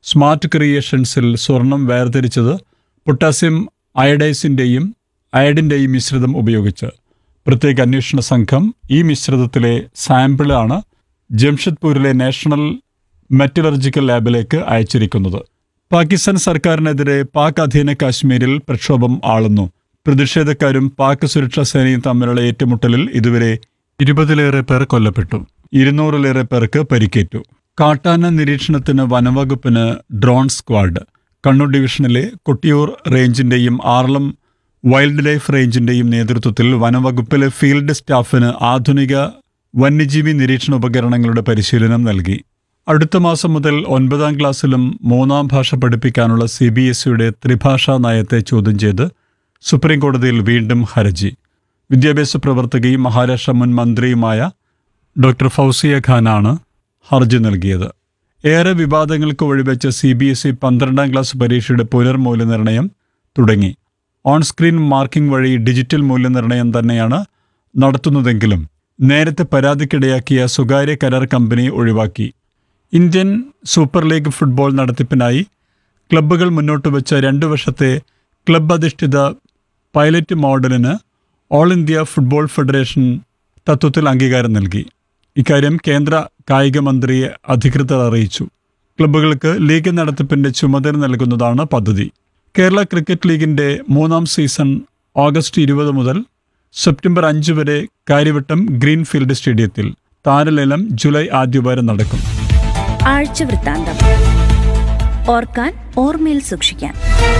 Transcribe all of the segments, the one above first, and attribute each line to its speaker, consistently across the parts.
Speaker 1: smart ക്രിയേഷൻസിൽ സ്വർണം വേർതിരിച്ചത് potassium അയഡൈസിൻ്റെയും അയഡിൻ്റെയും മിശ്രിതം ഉപയോഗിച്ച് പ്രത്യേക അന്വേഷണ സംഘം ഈ മിശ്രിതത്തിലെ സാമ്പിളാണ് ജംഷഡ്പൂരിലെ നാഷണൽ മെറ്റലർജിക്കൽ ലാബിലേക്ക് അയച്ചിരിക്കുന്നത് പാകിസ്ഥാൻ സർക്കാരിനെതിരെ പാക് അധീന കാശ്മീരിൽ പ്രക്ഷോഭം ആളുന്നു പ്രതിഷേധക്കാരും പാക് സുരക്ഷാ സേനയും തമ്മിലുള്ള ഏറ്റുമുട്ടലിൽ ഇതുവരെ ഇരുപതിലേറെ പേർ കൊല്ലപ്പെട്ടു ഇരുന്നൂറിലേറെ പേർക്ക് പരിക്കേറ്റു കാട്ടാന നിരീക്ഷണത്തിന് വനവകുപ്പിന് ഡ്രോൺ സ്ക്വാഡ് കണ്ണൂർ ഡിവിഷനിലെ കൊട്ടിയൂർ റേഞ്ചിന്റെയും ആറളം വൈൽഡ് ലൈഫ് റേഞ്ചിന്റെയും നേതൃത്വത്തിൽ വനവകുപ്പിലെ ഫീൽഡ് സ്റ്റാഫിന് ആധുനിക വന്യജീവി നിരീക്ഷണ ഉപകരണങ്ങളുടെ പരിശീലനം നൽകി അടുത്ത മാസം മുതൽ ഒൻപതാം ക്ലാസ്സിലും മൂന്നാം ഭാഷ പഠിപ്പിക്കാനുള്ള സി ബി എസ് ഇയുടെ ത്രിഭാഷാ നയത്തെ ചോദ്യം ചെയ്ത് സുപ്രീം കോടതിയിൽ വീണ്ടും ഹർജി വിദ്യാഭ്യാസ പ്രവർത്തകയും മഹാരാഷ്ട്ര മുൻ മന്ത്രിയുമായ ഡോക്ടർ ഫൗസിയ ഖാനാണ് ഹർജി നൽകിയത് ഏറെ വിവാദങ്ങൾക്ക് വഴിവെച്ച സി ബി എസ് ഇ പന്ത്രണ്ടാം ക്ലാസ് പരീക്ഷയുടെ പുനർമൂല്യനിർണ്ണയം തുടങ്ങി ഓൺ സ്ക്രീൻ മാർക്കിംഗ് വഴി ഡിജിറ്റൽ മൂല്യനിർണ്ണയം തന്നെയാണ് നടത്തുന്നതെങ്കിലും നേരത്തെ പരാതിക്കിടയാക്കിയ സ്വകാര്യ കരാർ കമ്പനി ഒഴിവാക്കി ഇന്ത്യൻ സൂപ്പർ ലീഗ് ഫുട്ബോൾ നടത്തിപ്പിനായി ക്ലബ്ബുകൾ മുന്നോട്ട് വെച്ച രണ്ടു വർഷത്തെ ക്ലബ് അധിഷ്ഠിത പൈലറ്റ് മോഡലിന് ഓൾ ഇന്ത്യ ഫുട്ബോൾ ഫെഡറേഷൻ തത്വത്തിൽ അംഗീകാരം നൽകി ഇക്കാര്യം കേന്ദ്ര കായിക മന്ത്രിയെ അധികൃതർ അറിയിച്ചു ക്ലബ്ബുകൾക്ക് ലീഗ് നടത്തിപ്പിന്റെ ചുമതല നൽകുന്നതാണ് പദ്ധതി കേരള ക്രിക്കറ്റ് ലീഗിന്റെ മൂന്നാം സീസൺ ഓഗസ്റ്റ് ഇരുപത് മുതൽ സെപ്റ്റംബർ അഞ്ച് വരെ കാര്യവട്ടം ഗ്രീൻഫീൽഡ് സ്റ്റേഡിയത്തിൽ താരലേലം ജൂലൈ ആദ്യവാരം നടക്കും
Speaker 2: ആഴ്ച വൃത്താന്തം ഓർക്കാൻ ഓർമ്മയിൽ സൂക്ഷിക്കാൻ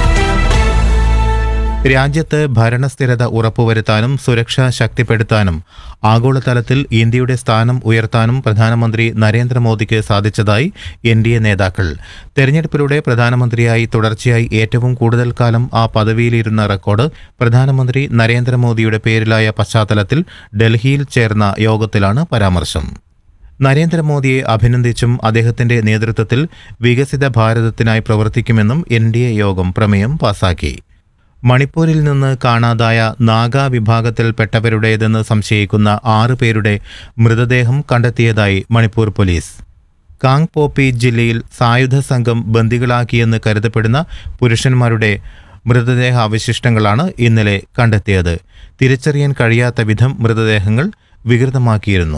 Speaker 3: രാജ്യത്ത് ഭരണസ്ഥിരത ഉറപ്പുവരുത്താനും സുരക്ഷ ശക്തിപ്പെടുത്താനും ആഗോളതലത്തിൽ ഇന്ത്യയുടെ സ്ഥാനം ഉയർത്താനും പ്രധാനമന്ത്രി നരേന്ദ്രമോദിക്ക് സാധിച്ചതായി എൻ ഡി എ നേതാക്കൾ തെരഞ്ഞെടുപ്പിലൂടെ പ്രധാനമന്ത്രിയായി തുടർച്ചയായി ഏറ്റവും കൂടുതൽ കാലം ആ പദവിയിലിരുന്ന റെക്കോർഡ് പ്രധാനമന്ത്രി നരേന്ദ്രമോദിയുടെ പേരിലായ പശ്ചാത്തലത്തിൽ ഡൽഹിയിൽ ചേർന്ന യോഗത്തിലാണ് പരാമർശം നരേന്ദ്രമോദിയെ അഭിനന്ദിച്ചും അദ്ദേഹത്തിന്റെ നേതൃത്വത്തിൽ വികസിത ഭാരതത്തിനായി പ്രവർത്തിക്കുമെന്നും എൻ ഡി എ യോഗം പ്രമേയം പാസാക്കി മണിപ്പൂരിൽ നിന്ന് കാണാതായ നാഗ വിഭാഗത്തിൽപ്പെട്ടവരുടേതെന്ന് സംശയിക്കുന്ന ആറ് പേരുടെ മൃതദേഹം കണ്ടെത്തിയതായി മണിപ്പൂർ പോലീസ് കാങ് പോപ്പി ജില്ലയിൽ സായുധ സംഘം ബന്ദികളാക്കിയെന്ന് കരുതപ്പെടുന്ന പുരുഷന്മാരുടെ മൃതദേഹ അവശിഷ്ടങ്ങളാണ് ഇന്നലെ കണ്ടെത്തിയത് തിരിച്ചറിയാൻ കഴിയാത്ത വിധം മൃതദേഹങ്ങൾ വികൃതമാക്കിയിരുന്നു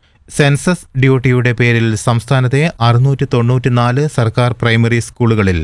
Speaker 3: സെൻസസ് ഡ്യൂട്ടിയുടെ പേരിൽ സംസ്ഥാനത്തെ അറുന്നൂറ്റി തൊണ്ണൂറ്റിനാല് സർക്കാർ പ്രൈമറി സ്കൂളുകളിൽ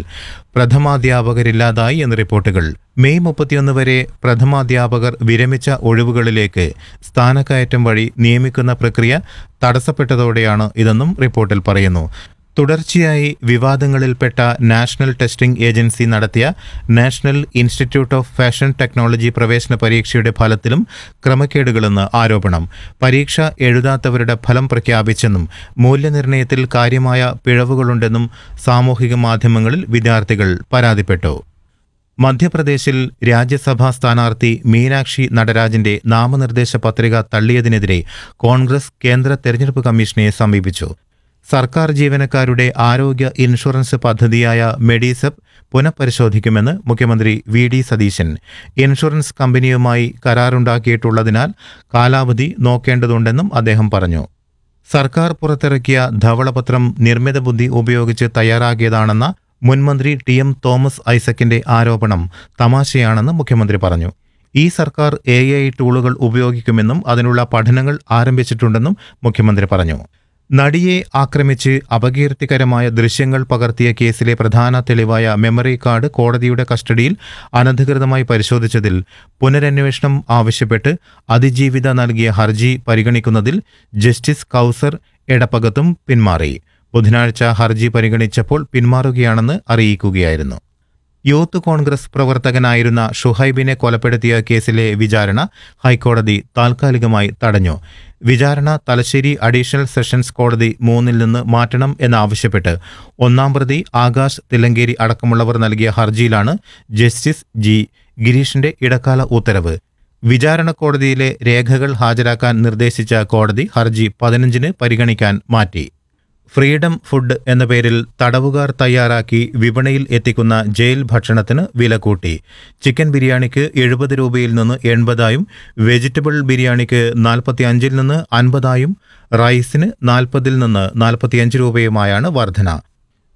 Speaker 3: പ്രഥമാധ്യാപകരില്ലാതായി എന്ന് റിപ്പോർട്ടുകൾ മെയ് മുപ്പത്തിയൊന്ന് വരെ പ്രഥമാധ്യാപകർ വിരമിച്ച ഒഴിവുകളിലേക്ക് സ്ഥാനക്കയറ്റം വഴി നിയമിക്കുന്ന പ്രക്രിയ തടസ്സപ്പെട്ടതോടെയാണ് ഇതെന്നും റിപ്പോർട്ടിൽ പറയുന്നു തുടർച്ചയായി വിവാദങ്ങളിൽപ്പെട്ട നാഷണൽ ടെസ്റ്റിംഗ് ഏജൻസി നടത്തിയ National Institute of Fashion Technology പ്രവേശന പരീക്ഷയുടെ ഫലത്തിലും ക്രമക്കേടുകളെന്ന് ആരോപണം പരീക്ഷ എഴുതാത്തവരുടെ ഫലം പ്രഖ്യാപിച്ചെന്നും മൂല്യനിർണ്ണയത്തിൽ കാര്യമായ പിഴവുകളുണ്ടെന്നും സാമൂഹിക മാധ്യമങ്ങളിൽ വിദ്യാർത്ഥികൾ പരാതിപ്പെട്ടു മധ്യപ്രദേശിൽ രാജ്യസഭാ സ്ഥാനാർത്ഥി മീനാക്ഷി നടരാജന്റെ നാമനിർദ്ദേശ പത്രിക തള്ളിയതിനെതിരെ കോൺഗ്രസ് കേന്ദ്ര തെരഞ്ഞെടുപ്പ് കമ്മീഷനെ സമീപിച്ചു സർക്കാർ ജീവനക്കാരുടെ ആരോഗ്യ ഇൻഷുറൻസ് പദ്ധതിയായ മെഡിസെപ് പുനഃപരിശോധിക്കുമെന്ന് മുഖ്യമന്ത്രി വി ഡി സതീശൻ ഇൻഷുറൻസ് കമ്പനിയുമായി കരാറുണ്ടാക്കിയിട്ടുള്ളതിനാൽ കാലാവധി നോക്കേണ്ടതുണ്ടെന്നും അദ്ദേഹം പറഞ്ഞു സർക്കാർ പുറത്തിറക്കിയ ധവളപത്രം നിർമ്മിത ബുദ്ധി ഉപയോഗിച്ച് തയ്യാറാക്കിയതാണെന്ന മുൻമന്ത്രി ടി എം തോമസ് ഐസക്കിന്റെ ആരോപണം തമാശയാണെന്ന് മുഖ്യമന്ത്രി പറഞ്ഞു ഈ സർക്കാർ എ ഐ ടൂളുകൾ ഉപയോഗിക്കുമെന്നും അതിനുള്ള പഠനങ്ങൾ ആരംഭിച്ചിട്ടുണ്ടെന്നും മുഖ്യമന്ത്രി പറഞ്ഞു നടിയെ ആക്രമിച്ച് അപകീർത്തികരമായ ദൃശ്യങ്ങൾ പകർത്തിയ കേസിലെ പ്രധാന തെളിവായ മെമ്മറി കാർഡ് കോടതിയുടെ കസ്റ്റഡിയിൽ അനധികൃതമായി പരിശോധിച്ചതിൽ പുനരന്വേഷണം ആവശ്യപ്പെട്ട് അതിജീവിത നൽകിയ ഹർജി പരിഗണിക്കുന്നതിൽ ജസ്റ്റിസ് കൗസർ എടപ്പകത്തും പിന്മാറി ബുധനാഴ്ച ഹർജി പരിഗണിച്ചപ്പോൾ പിന്മാറുകയാണെന്ന് അറിയിക്കുകയായിരുന്നു യൂത്ത് കോൺഗ്രസ് പ്രവർത്തകനായിരുന്ന ഷുഹൈബിനെ കൊലപ്പെടുത്തിയ കേസിലെ വിചാരണ ഹൈക്കോടതി താൽക്കാലികമായി തടഞ്ഞു വിചാരണ തലശ്ശേരി അഡീഷണൽ സെഷൻസ് കോടതി മൂന്നിൽ നിന്ന് മാറ്റണം എന്നാവശ്യപ്പെട്ട് ഒന്നാം പ്രതി ആകാശ് തിലങ്കേരി അടക്കമുള്ളവർ നൽകിയ ഹർജിയിലാണ് ജസ്റ്റിസ് ജി ഗിരീഷിന്റെ ഇടക്കാല ഉത്തരവ് വിചാരണ കോടതിയിലെ രേഖകൾ ഹാജരാക്കാൻ നിർദ്ദേശിച്ച കോടതി ഹർജി പതിനഞ്ചിന് പരിഗണിക്കാൻ മാറ്റി ഫ്രീഡം ഫുഡ് എന്ന പേരിൽ തടവുകാർ തയ്യാറാക്കി വിപണിയിൽ എത്തിക്കുന്ന ജയിൽ ഭക്ഷണത്തിന് വില കൂട്ടി ചിക്കൻ ബിരിയാണിക്ക് എഴുപത് രൂപയിൽ നിന്ന് എൺപതായും വെജിറ്റബിൾ ബിരിയാണിക്ക് നാൽപ്പത്തി അഞ്ചിൽ നിന്ന് അൻപതായും റൈസിന് നാൽപ്പതിൽ നിന്ന് നാൽപ്പത്തിയഞ്ച് രൂപയുമായാണ് വർധന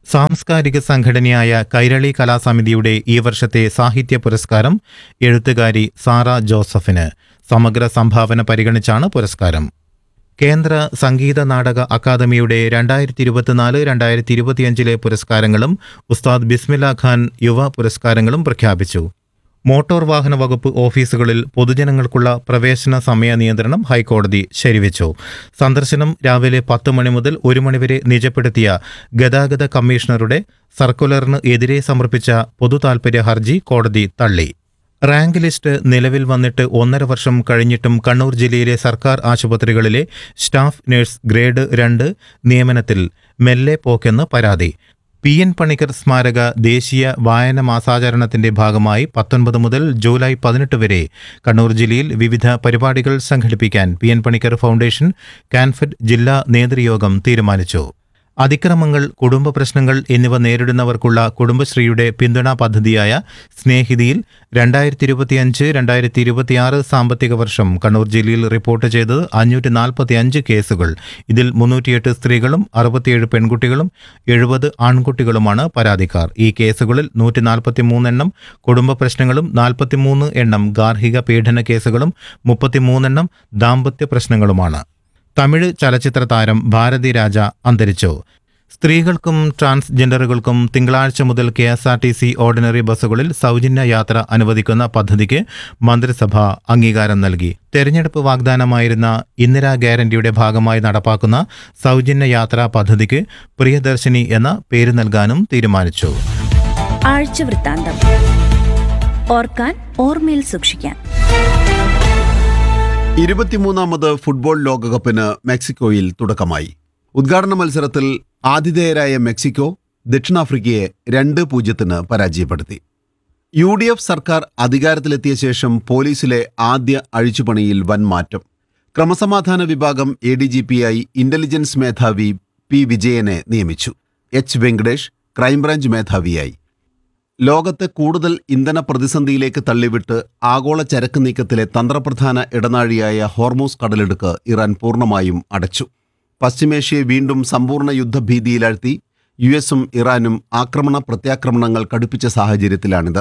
Speaker 3: സാംസ്കാരിക സംഘടനയായ കൈരളി കലാസമിതിയുടെ ഈ വർഷത്തെ സാഹിത്യ പുരസ്കാരം എഴുത്തുകാരി സാറ ജോസഫിന് സമഗ്ര സംഭാവന പരിഗണിച്ചാണ് പുരസ്കാരം കേന്ദ്ര സംഗീത നാടക അക്കാദമിയുടെ രണ്ടായിരത്തി ഇരുപത്തിനാല് രണ്ടായിരത്തി ഇരുപത്തിയഞ്ചിലെ പുരസ്കാരങ്ങളും ഉസ്താദ് ബിസ്മില്ല ഖാൻ യുവ പുരസ്കാരങ്ങളും പ്രഖ്യാപിച്ചു മോട്ടോർ വാഹന വകുപ്പ് ഓഫീസുകളിൽ പൊതുജനങ്ങൾക്കുള്ള പ്രവേശന സമയ നിയന്ത്രണം ഹൈക്കോടതി ശരിവെച്ചു സന്ദർശനം രാവിലെ പത്ത് മണി മുതൽ ഒരു മണിവരെ നിജപ്പെടുത്തിയ ഗതാഗത കമ്മീഷണറുടെ സർക്കുലറിന് എതിരെ സമർപ്പിച്ച പൊതു താൽപര്യ ഹർജി കോടതി തള്ളി റാങ്ക് ലിസ്റ്റ് നിലവിൽ വന്നിട്ട് ഒന്നര വർഷം കഴിഞ്ഞിട്ടും കണ്ണൂർ ജില്ലയിലെ സർക്കാർ ആശുപത്രികളിലെ സ്റ്റാഫ് നഴ്സ് ഗ്രേഡ് രണ്ട് നിയമനത്തിൽ മെല്ലെ പോക്കെന്ന് പരാതി പി എൻ പണിക്കർ സ്മാരക ദേശീയ വായന മാസാചരണത്തിന്റെ ഭാഗമായി പത്തൊൻപത് മുതൽ ജൂലൈ പതിനെട്ട് വരെ കണ്ണൂർ ജില്ലയിൽ വിവിധ പരിപാടികൾ സംഘടിപ്പിക്കാൻ P N Panicker Foundation Kanfed ജില്ലാ നേതൃയോഗം തീരുമാനിച്ചു അതിക്രമങ്ങൾ കുടുംബ പ്രശ്നങ്ങൾ എന്നിവ നേരിടുന്നവർക്കുള്ള കുടുംബശ്രീയുടെ പിന്തുണാ പദ്ധതിയായ സ്നേഹിതിയിൽ രണ്ടായിരത്തി ഇരുപത്തിയഞ്ച് രണ്ടായിരത്തി ഇരുപത്തിയാറ് സാമ്പത്തിക വർഷം കണ്ണൂർ ജില്ലയിൽ റിപ്പോർട്ട് ചെയ്തത് അഞ്ഞൂറ്റി നാൽപ്പത്തി അഞ്ച് കേസുകൾ ഇതിൽ മുന്നൂറ്റിയെട്ട് സ്ത്രീകളും അറുപത്തിയേഴ് പെൺകുട്ടികളും എഴുപത് ആൺകുട്ടികളുമാണ് പരാതിക്കാർ ഈ കേസുകളിൽ നൂറ്റി നാൽപ്പത്തി മൂന്നെണ്ണം കുടുംബ പ്രശ്നങ്ങളും നാൽപ്പത്തിമൂന്ന് എണ്ണം ഗാർഹിക പീഡന കേസുകളും മുപ്പത്തിമൂന്നെണ്ണം ദാമ്പത്യ പ്രശ്നങ്ങളുമാണ് തമിഴ് ചലച്ചിത്ര താരം ഭാരതി രാജ അന്തരിച്ചു സ്ത്രീകൾക്കും ട്രാൻസ്ജെൻഡറുകൾക്കും തിങ്കളാഴ്ച മുതൽ K S R T C ordinary ബസ്സുകളിൽ സൗജന്യ യാത്ര അനുവദിക്കുന്ന പദ്ധതിക്ക് മന്ത്രിസഭ അംഗീകാരം നൽകി തെരഞ്ഞെടുപ്പ് വാഗ്ദാനമായിരുന്ന ഇന്ദിരാ ഗ്യാരണ്ടിയുടെ ഭാഗമായി നടപ്പാക്കുന്ന സൗജന്യ യാത്രാ പദ്ധതിക്ക് പ്രിയദർശിനി എന്ന പേര് നൽകാനും തീരുമാനിച്ചു
Speaker 2: ആഴ്ചവൃത്താന്തം ഓർക്കാൻ ഓർമ്മയിൽ സൂക്ഷിക്കാൻ
Speaker 4: ഇരുപത്തിമൂന്നാമത് ഫുട്ബോൾ ലോകകപ്പിന് മെക്സിക്കോയിൽ തുടക്കമായി ഉദ്ഘാടന മത്സരത്തിൽ ആതിഥേയരായ മെക്സിക്കോ ദക്ഷിണാഫ്രിക്കയെ രണ്ട് പൂജ്യത്തിന് പരാജയപ്പെടുത്തി യു ഡി എഫ് സർക്കാർ അധികാരത്തിലെത്തിയ ശേഷം പോലീസിലെ ആദ്യ അഴിച്ചുപണിയിൽ വൻ മാറ്റം ക്രമസമാധാന വിഭാഗം എ ഡി ജി പിയായി ഇന്റലിജൻസ് മേധാവി പി വിജയനെ നിയമിച്ചു എച്ച് വെങ്കടേഷ് ക്രൈംബ്രാഞ്ച് മേധാവിയായി ലോകത്തെ കൂടുതൽ ഇന്ധന പ്രതിസന്ധിയിലേക്ക് തള്ളിവിട്ട് ആഗോള ചരക്ക് നീക്കത്തിലെ തന്ത്രപ്രധാന ഇടനാഴിയായ ഹോർമൂസ് കടലിടുക്ക് ഇറാൻ പൂർണ്ണമായും അടച്ചു പശ്ചിമേഷ്യയെ വീണ്ടും സമ്പൂർണ്ണ യുദ്ധഭീതിയിലാഴ്ത്തി യു എസും ഇറാനും ആക്രമണ പ്രത്യാക്രമണങ്ങൾ കടുപ്പിച്ച സാഹചര്യത്തിലാണിത്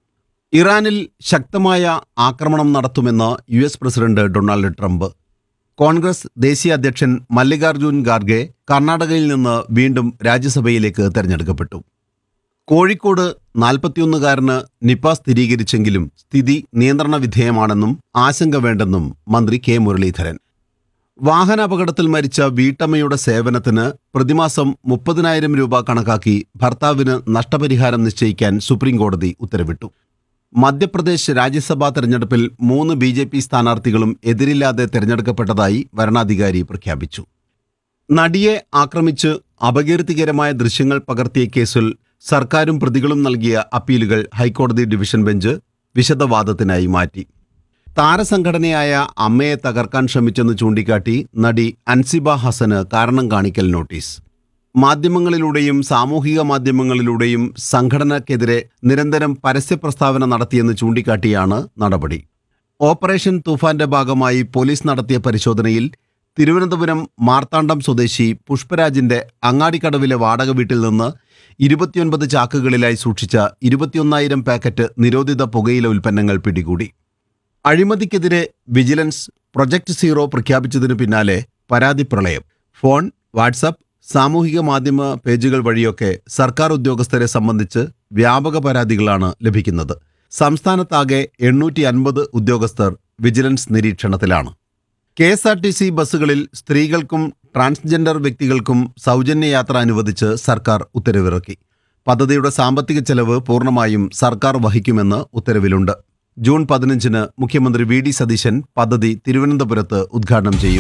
Speaker 4: ഇറാനിൽ ശക്തമായ ആക്രമണം നടത്തുമെന്ന് U S president Donald Trump Congress ദേശീയ അധ്യക്ഷൻ മല്ലികാർജുൻ ഖാർഗെ കർണാടകയിൽ നിന്ന് വീണ്ടും രാജ്യസഭയിലേക്ക് തെരഞ്ഞെടുക്കപ്പെട്ടു കോഴിക്കോട് നാൽപ്പത്തിയൊന്നുകാരന് നിപ സ്ഥിരീകരിച്ചെങ്കിലും സ്ഥിതി നിയന്ത്രണ വിധേയമാണെന്നും ആശങ്ക വേണ്ടെന്നും മന്ത്രി കെ മുരളീധരൻ വാഹനാപകടത്തിൽ മരിച്ച വീട്ടമ്മയുടെ സേവനത്തിന് പ്രതിമാസം മുപ്പതിനായിരം രൂപ കണക്കാക്കി ഭർത്താവിന് നഷ്ടപരിഹാരം നിശ്ചയിക്കാൻ സുപ്രീംകോടതി ഉത്തരവിട്ടു മധ്യപ്രദേശ് രാജ്യസഭാ തെരഞ്ഞെടുപ്പിൽ മൂന്ന് ബി ജെ പി സ്ഥാനാർത്ഥികളും എതിരില്ലാതെ തെരഞ്ഞെടുക്കപ്പെട്ടതായി വരണാധികാരി പ്രഖ്യാപിച്ചു നടിയെ ആക്രമിച്ച് അപകീർത്തികരമായ ദൃശ്യങ്ങൾ പകർത്തിയ കേസിൽ സർക്കാരും പ്രതികളും നൽകിയ അപ്പീലുകൾ ഹൈക്കോടതി ഡിവിഷൻ ബെഞ്ച് വിശദവാദത്തിനായി മാറ്റി താരസംഘടനയായ അമ്മയെ തകർക്കാൻ ശ്രമിച്ചെന്ന് ചൂണ്ടിക്കാട്ടി നടി അൻസിബ ഹസന് കാരണം കാണിക്കൽ നോട്ടീസ് മാധ്യമങ്ങളിലൂടെയും സാമൂഹിക മാധ്യമങ്ങളിലൂടെയും സംഘടനയ്ക്കെതിരെ നിരന്തരം പരസ്യ പ്രസ്താവന നടത്തിയെന്ന് ചൂണ്ടിക്കാട്ടിയാണ് നടപടി ഓപ്പറേഷൻ തൂഫാന്റെ ഭാഗമായി പോലീസ് നടത്തിയ പരിശോധനയിൽ തിരുവനന്തപുരം മാർത്താണ്ഡം സ്വദേശി പുഷ്പരാജിന്റെ അങ്ങാടിക്കടവിലെ വാടക വീട്ടിൽ നിന്ന് ഇരുപത്തിയൊൻപത് ചാക്കുകളിലായി സൂക്ഷിച്ച ഇരുപത്തിയൊന്നായിരം പാക്കറ്റ് നിരോധിത പുകയില ഉൽപ്പന്നങ്ങൾ പിടികൂടി അഴിമതിക്കെതിരെ വിജിലൻസ് പ്രൊജക്ട് സീറോ പ്രഖ്യാപിച്ചതിനു പിന്നാലെ പരാതി പ്രളയം ഫോൺ വാട്സപ്പ് സാമൂഹിക മാധ്യമ പേജുകൾ വഴിയൊക്കെ സർക്കാർ ഉദ്യോഗസ്ഥരെ സംബന്ധിച്ച് വ്യാപക പരാതികളാണ് ലഭിക്കുന്നത് സംസ്ഥാനത്താകെ എണ്ണൂറ്റി അൻപത് ഉദ്യോഗസ്ഥർ വിജിലൻസ് നിരീക്ഷണത്തിലാണ് K S R T C ബസ്സുകളിൽ സ്ത്രീകൾക്കും ട്രാൻസ്ജെൻഡർ വ്യക്തികൾക്കും സൗജന്യ യാത്ര അനുവദിച്ച് സർക്കാർ ഉത്തരവിറക്കി പദ്ധതിയുടെ സാമ്പത്തിക ചെലവ് പൂർണ്ണമായും സർക്കാർ വഹിക്കുമെന്ന് ഉത്തരവിലുണ്ട് ജൂൺ പതിനഞ്ചിന് മുഖ്യമന്ത്രി വി ഡി സതീശൻ പദ്ധതി തിരുവനന്തപുരത്ത് ഉദ്ഘാടനം ചെയ്യും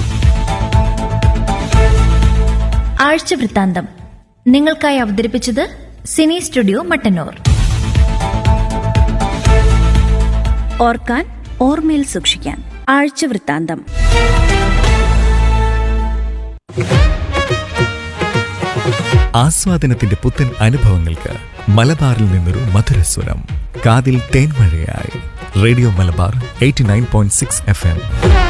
Speaker 2: ആഴ്ചവൃത്താന്തം നിങ്ങൾക്കായി അവതരിപ്പിച്ചത് സിനി സ്റ്റുഡിയോ മട്ടന്നൂർ ഓർക്കാൻ ഓർമ്മയിൽ സൂക്ഷിക്കാൻ ആഴ്ചവൃത്താന്തം
Speaker 5: ആസ്വാദനത്തിന്റെ പുത്തൻ അനുഭവങ്ങൾക്ക് മലബാറിൽ നിന്നൊരു മധുരസ്വരം കാതിൽ തേൻമഴയായി radio Malabar eighty nine point six F M